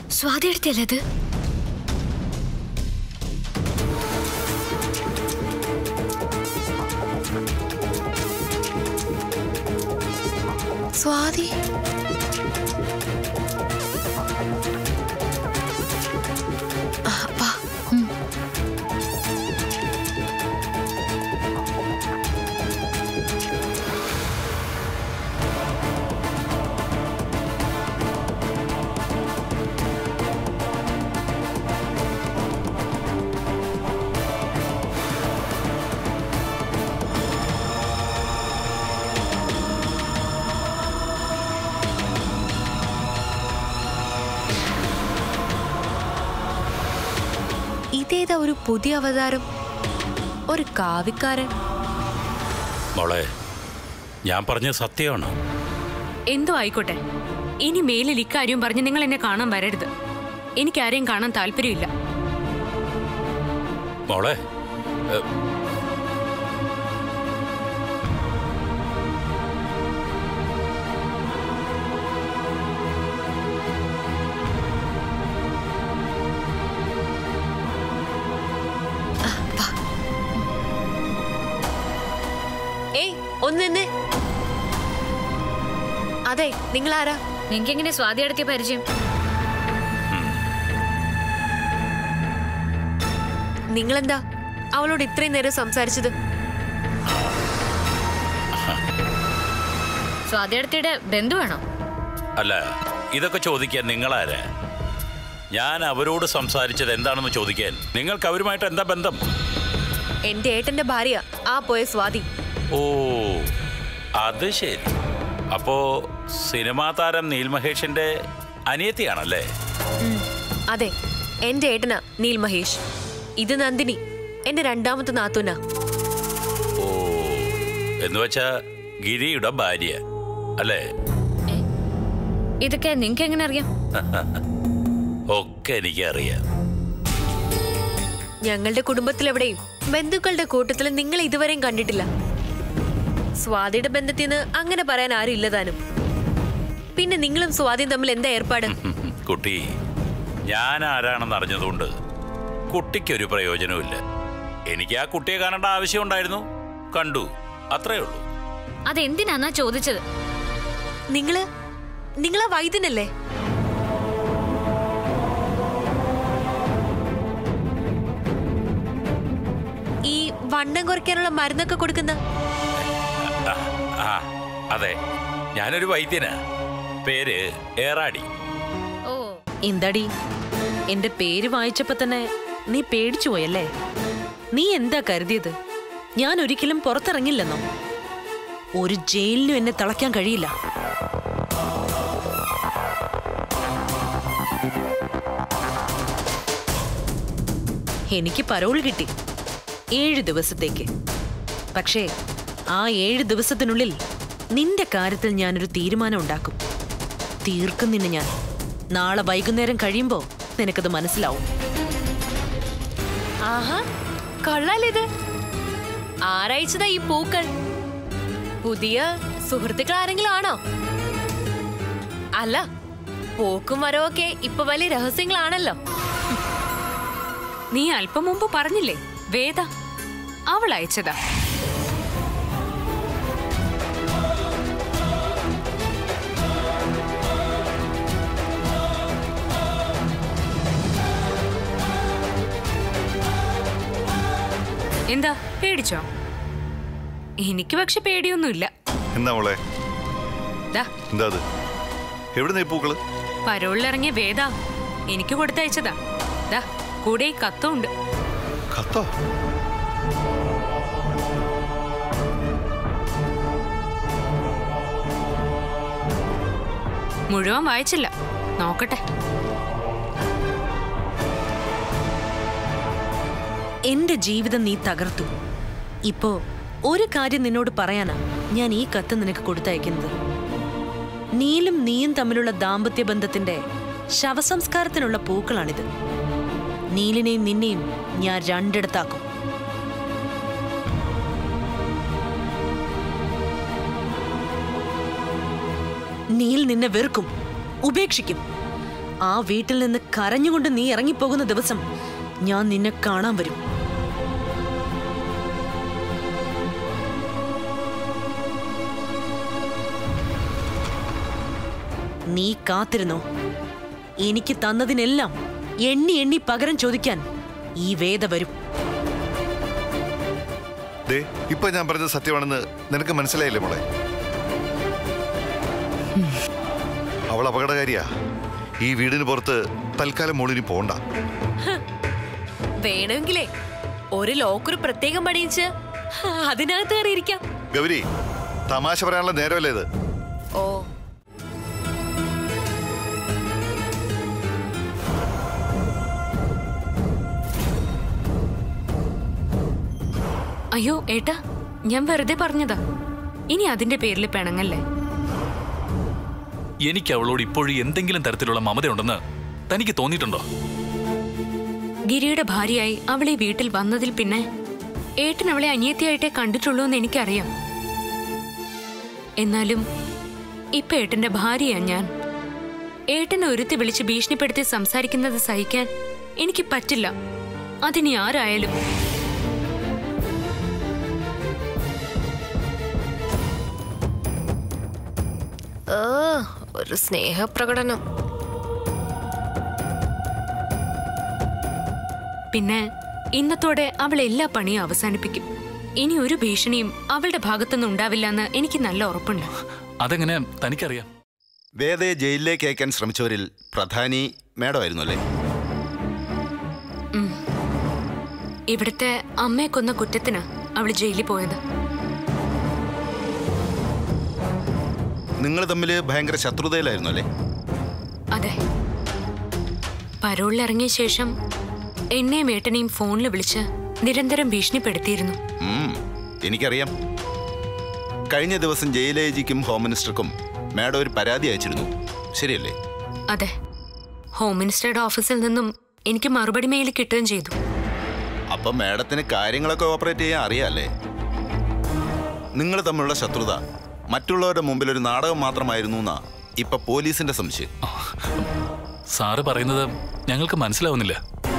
സ്വാതി എടുത്തല്ലേ അത് സ്വാതി ആ, വാ. ഇതേതാ ഒരു പുതിയ അവതാരം ഒരു കാവിക്കാരൻ മോളെ ഞാൻ പറഞ്ഞ സത്യമാണ് എന്തോ ആയിക്കോട്ടെ ഇനി മേലിൽ ഇക്കാര്യം പറഞ്ഞ് നിങ്ങൾ എന്നെ കാണാൻ വരരുത് എനിക്ക് ആരെയും കാണാൻ താല്പര്യമില്ല മോളെ ഏ, ഏയ് ഒന്ന് നിന്ന് അതെ നിങ്ങൾ ആരാ നിങ്ങൾക്ക് എങ്ങനെ സ്വാതി അടുത്തിയ പരിചയം നിങ്ങളെന്താ അവളോട് ഇത്രയും നേരം സംസാരിച്ചത് സ്വാതി അടുത്തിയുടെ ബന്ധുവാണോ അല്ല ഇതൊക്കെ ചോദിക്കാൻ നിങ്ങളാരാ ഞാൻ അവരോട് സംസാരിച്ചത് എന്താണെന്ന് ചോദിക്കാൻ നിങ്ങൾക്ക് അവരുമായിട്ട് എന്താ ബന്ധം എന്റെ ഏട്ടന്റെ ഭാര്യ ആ പോയ സ്വാതി ഓ അത് ശരി അപ്പോ സിനിമാ താരം നീൽ മഹേഷിന്റെ അനിയത്തിയാണല്ലേ ഉം, അതെ എന്റെ ഏട്ടനാ നീൽ മഹേഷ് ഇത് നന്ദിനി എന്റെ രണ്ടാമത്തെ നാത്തൂനാ ഓ എന്ന് വെച്ചാ ഗിരിയുടെ ഭാര്യ അല്ലേ ഇതൊക്കെ നിങ്ങൾക്ക് എങ്ങനെ അറിയാം ഒക്കെ എനിക്കറിയാം ഞങ്ങളുടെ കുടുംബത്തിലെവിടെയും ബന്ധുക്കളുടെ കൂട്ടത്തിൽ നിങ്ങൾ ഇതുവരെയും കണ്ടിട്ടില്ല സ്വാതിയുടെ ബന്ധത്തിൽ നിന്ന് അങ്ങനെ പറയാൻ ആരും ഇല്ലതാനും പിന്നെ നിങ്ങളും സ്വാതിയും തമ്മിൽ എന്താ ഏർപ്പാട് കുട്ടി ഞാൻ ആരാണെന്ന് അറിഞ്ഞതുകൊണ്ട് കുട്ടിക്കൊരു പ്രയോജനവുമില്ല എനിക്ക് ആ കുട്ടിയെ കാണേണ്ട ആവശ്യമുണ്ടായിരുന്നു കണ്ടു അത്രേ ഉള്ളൂ അതെന്തിനാന്നാ ചോദിച്ചത് നിങ്ങള് നിങ്ങളാ വൈദ്യനല്ലേ ഈ വണ്ണം കുറയ്ക്കാനുള്ള മരുന്നൊക്കെ കൊടുക്കുന്ന ആ, ആ അതെ ഞാനൊരു വൈദ്യനാ പേര് ഏറാടി ഓ എന്താടി എന്റെ പേര് വായിച്ചപ്പോ തന്നെ നീ പേടിച്ചു പോയല്ലേ നീ എന്താ കരുതിയത് ഞാൻ ഒരിക്കലും പുറത്തിറങ്ങില്ലെന്നോ ഒരു ജയിലിനും എന്നെ തളയ്ക്കാൻ കഴിയില്ല എനിക്ക് പരോൾ കിട്ടി ഏഴ് ദിവസത്തേക്ക് പക്ഷേ ആ ഏഴ് ദിവസത്തിനുള്ളിൽ നിന്റെ കാര്യത്തിൽ ഞാനൊരു തീരുമാനം ഉണ്ടാക്കും തീർക്കും നിന്നെ ഞാൻ നാളെ വൈകുന്നേരം കഴിയുമ്പോ നിനക്കത് മനസ്സിലാവും ആഹാ കൊള്ളാലിത് ആരായിച്ചതാ ഈ പൂക്കൾ പുതിയ സുഹൃത്തുക്കൾ ആരെങ്കിലും ആണോ അല്ല പോക്കും വരവൊക്കെ ഇപ്പൊ വലിയ രഹസ്യങ്ങളാണല്ലോ നീ അല്പം മുമ്പ് പറഞ്ഞില്ലേ വേദ അവൾ അയച്ചതാ എന്താ പേടിച്ചോ എനിക്ക് പക്ഷെ പേടിയൊന്നുമില്ല എന്നാ മോളെ ദാ എന്താ അത് എവിടെ ഈ പൂക്കള് പരോളിലിറങ്ങിയ വേദ എനിക്ക് കൊടുത്തയച്ചതാ ദാ കൂടെ ഈ കത്തും ഉണ്ട് കത്തോ മുഴുവൻ വായിച്ചില്ല നോക്കട്ടെ എന്റെ ജീവിതം നീ തകർത്തു ഇപ്പോ ഒരു കാര്യം നിന്നോട് പറയാനാ ഞാൻ ഈ കത്ത് നിനക്ക് കൊടുത്തയക്കുന്നത് നീലും നീയും തമ്മിലുള്ള ദാമ്പത്യ ബന്ധത്തിന്റെ ശവസംസ്കാരത്തിനുള്ള പൂക്കളാണിത് നീലിനെയും നിന്നെയും ഞാൻ രണ്ടിടത്താക്കും നീൽ നിന്നെ വെറുക്കും ഉപേക്ഷിക്കും ആ വീട്ടിൽ നിന്ന് കരഞ്ഞുകൊണ്ട് നീ ഇറങ്ങിപ്പോകുന്ന ദിവസം ഞാൻ നിന്നെ കാണാൻ വരും നീ കാത്തിരുന്നോ എനിക്ക് തന്നതിനെല്ലാം എണ്ണി എണ്ണി പകരം ചോദിക്കാൻ ഈ വേദ വരും ദേ ഇപ്പൊ ഞാൻ പറഞ്ഞത് സത്യമാണെന്ന് നിനക്ക് മനസ്സിലായില്ലേ മോളെ അവൾ അപകടകാരിയാ ഈ വീടിന് പുറത്ത് തൽക്കാലം മോളിനി പോണ്ട വേണമെങ്കിലേ ഒരു ലോക്കർ പ്രത്യേകം പണിയിച്ച് അതിനകത്ത് കയറിയിരിക്കാം ഗൗരി തമാശ പറയാനുള്ള നേരമല്ലേ ഇത് ഓ അയ്യോ ഏട്ടാ ഞാൻ വെറുതെ പറഞ്ഞതാ ഇനി അതിന്റെ പേരിൽ പിണങ്ങല്ലേ എനിക്ക് അവളോട് ഇപ്പോഴും എന്തെങ്കിലും തരത്തിലുള്ള മമതയുണ്ടെന്ന് തനിക്ക് തോന്നിയിട്ടുണ്ടോ ഗിരിയുടെ ഭാര്യയായി അവളെ വീട്ടിൽ വന്നതിൽ പിന്നെ ഏട്ടൻ അവളെ അനിയത്തിയായിട്ടേ കണ്ടിട്ടുള്ളൂ എന്ന് എനിക്കറിയാം എന്നാലും ഇപ്പൊ ഏട്ടന്റെ ഭാര്യയാ ഞാൻ ഏട്ടനെ ഒരുത്തി വിളിച്ച് ഭീഷണിപ്പെടുത്തി സംസാരിക്കുന്നത് സഹിക്കാൻ എനിക്ക് പറ്റില്ല അതിനി ആരായാലും ഏ, ഒരു സ്നേഹപ്രകടനം പിന്നെ ഇന്നത്തോടെ അവൾ എല്ലാ പണിയും അവസാനിപ്പിക്കും ഇനി ഒരു ഭീഷണിയും അവളുടെ ഭാഗത്തുനിന്ന് ഉണ്ടാവില്ല എന്ന് എനിക്ക് നല്ല ഉറപ്പുണ്ട് അതെങ്ങനെ തനിക്കറിയാം വേദയെ ജയിലിലേക്ക് അയക്കാൻ ശ്രമിച്ചവരിൽ പ്രധാനി മേഡമായിരുന്നു അല്ലേ ഇവിടുത്തെ അമ്മയെ കൊന്ന കുറ്റത്തിന് അവൾ ജയിലിൽ പോയത് നിങ്ങൾ തമ്മിൽ ഭയങ്കര ശത്രുതയിലായിരുന്നു അല്ലേ അതെ പരോളിൽ ഇറങ്ങിയ ശേഷം എന്നെയും ഏട്ടനെയും ഫോണിൽ വിളിച്ച് നിരന്തരം ഭീഷണിപ്പെടുത്തിയിരുന്നു ഉം, എനിക്കറിയാം കഴിഞ്ഞ ദിവസം ജയിലേജിക്കും ഹോം മിനിസ്റ്റർക്കും മേഡം ഒരു പരാതി അയച്ചിരുന്നു ശരിയല്ലേ അതെ ഹോം മിനിസ്റ്ററുടെ ഓഫീസിൽ നിന്നും എനിക്ക് മറുപടി മെയിൽ കിട്ടുകയും ചെയ്തു അപ്പം മേഡത്തിന് കാര്യങ്ങളൊക്കെ ഓപ്പറേറ്റ് ചെയ്യാൻ അറിയാല്ലേ നിങ്ങൾ തമ്മിലുള്ള ശത്രുത മറ്റുള്ളവരുടെ മുമ്പിൽ ഒരു നാടകം മാത്രമായിരുന്നു എന്നാ ഇപ്പൊ പോലീസിന്റെ സംശയം സാറ് പറയുന്നത് ഞങ്ങൾക്ക് മനസ്സിലാവുന്നില്ല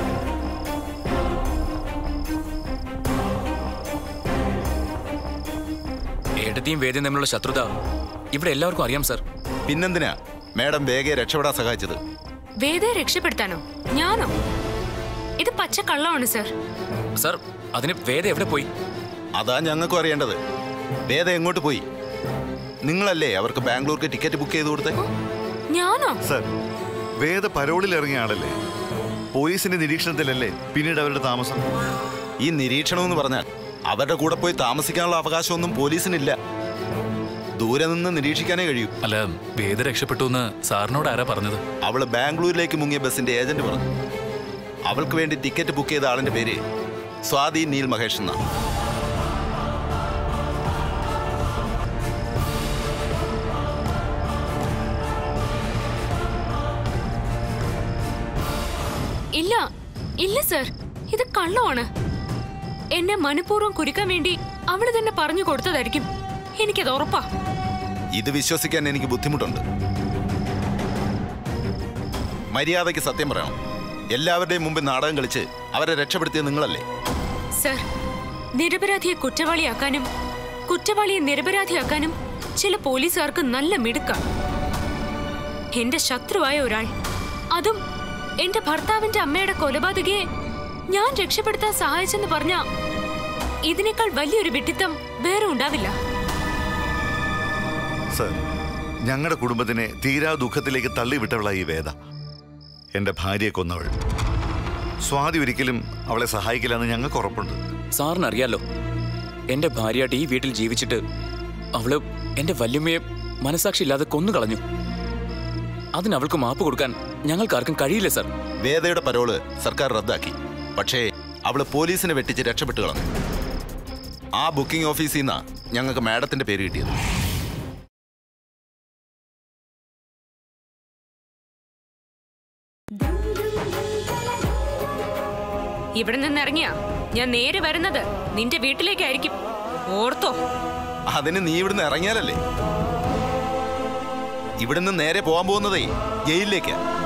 ഏട്ടത്തെയും വേദയും തമ്മിലുള്ള ശത്രുത ഇവിടെ എല്ലാവർക്കും അറിയാം സർ പിന്നെന്തിനാ മേഡം വേഗയെ രക്ഷപ്പെടാൻ സഹായിച്ചത് വേദയെ രക്ഷപ്പെടുത്താനോ ഞാനോ ഇത് പച്ച കള്ളമാണ് സർ സർ അതിന് വേദ എവിടെ പോയി അതാ ഞങ്ങൾക്കും അറിയേണ്ടത് വേദ എങ്ങോട്ട് പോയി നിങ്ങളല്ലേ അവർക്ക് ബാംഗ്ലൂർക്ക് ടിക്കറ്റ് ബുക്ക് ചെയ്ത് കൊടുത്തേ ഞാനോ സർ വേദ പരോളിൽ ഇറങ്ങിയ ആളല്ലേ പോലീസിന്റെ നിരീക്ഷണത്തിലല്ലേ പിന്നീട് അവരുടെ താമസം ഈ നിരീക്ഷണം എന്ന് പറഞ്ഞാൽ അവരുടെ കൂടെ പോയി താമസിക്കാനുള്ള അവകാശമൊന്നും പോലീസിനില്ല ദൂരെ നിന്ന് നിരീക്ഷിക്കാനേ കഴിയൂ അല്ല വേദ രക്ഷപ്പെട്ടു എന്ന് സാറിനോട് ആരാ പറഞ്ഞത് അവള് ബാംഗ്ലൂരിലേക്ക് മുങ്ങിയ ബസിന്റെ ഏജന്റ് പറഞ്ഞു അവൾക്ക് വേണ്ടി ടിക്കറ്റ് ബുക്ക് ചെയ്ത ആളിന്റെ പേര് സ്വാതി നീൽ മഹേഷ് എന്നാ ഇല്ല ഇല്ല സർ ഇത് കള്ളമാണ് എന്നെ മനഃപൂർവ്വം കുരുക്കാൻ വേണ്ടി അവള് തന്നെ പറഞ്ഞു കൊടുത്തതായിരിക്കും എനിക്കത് ഉറപ്പാ ഇത് വിശ്വസിക്കാൻ എനിക്ക് ബുദ്ധിമുട്ടുണ്ട് മര്യാദയ്ക്ക് സത്യം പറയണം എല്ലാവരുടെയും മുമ്പിൽ നാടകം കളിച്ച് അവരെ രക്ഷപ്പെടുത്തിയ നിങ്ങളല്ലേ സർ നിരപരാധിയെ കുറ്റവാളിയാക്കാനും കുറ്റവാളിയെ നിരപരാധിയാക്കാനും ചില പോലീസുകാർക്ക് നല്ല മിടുക്കാണ് എന്റെ ശത്രുവായ ഒരാൾ അതും എന്റെ ഭർത്താവിന്റെ അമ്മയുടെ കൊലപാതകയെ ഞാൻ രക്ഷപ്പെടുത്താൻ സഹായിച്ചെന്ന് പറഞ്ഞ ഇതിനേക്കാൾ വലിയൊരു വിഡിത്തം വേറെ ഉണ്ടാവില്ല സർ ഞങ്ങളുടെ കുടുംബത്തിനെ തീരാ ദുഃഖത്തിലേക്ക് തള്ളിവിട്ടവളാ ഈ വേദ എന്റെ ഭാര്യയെ കൊന്നവൾ സ്വാതി ഒരിക്കലും അവളെ സഹായിക്കില്ലെന്ന് ഞങ്ങൾക്ക് ഉറപ്പുണ്ട് സാറിന് അറിയാലോ എന്റെ ഭാര്യയായിട്ട് ഈ വീട്ടിൽ ജീവിച്ചിട്ട് അവള് എന്റെ വല്യമ്മയെ മനസാക്ഷി ഇല്ലാതെ കൊന്നു കളഞ്ഞു അതിന് അവൾക്ക് മാപ്പ് കൊടുക്കാൻ ഞങ്ങൾക്കാർക്കും കഴിയില്ല സർ വേദയുടെ പരോള് സർക്കാർ റദ്ദാക്കി പക്ഷേ അവള് പോലീസിനെ വെട്ടിച്ച് രക്ഷപ്പെട്ടു കളഞ്ഞു ആ ബുക്കിംഗ് ഓഫീസിൽ നിന്നാ ഞങ്ങൾക്ക് മാഡത്തിന്റെ പേര് കിട്ടിയത് ഇവിടെ നിന്ന് ഇറങ്ങിയാ ഞാൻ നേരെ വരുന്നത് നിന്റെ വീട്ടിലേക്കായിരിക്കും ഓർത്തോ അതിന് നീ ഇവിടുന്ന് ഇറങ്ങിയാലല്ലേ ഇവിടുന്ന് നേരെ പോകാൻ പോകുന്നതേ ജയിലിലേക്കാ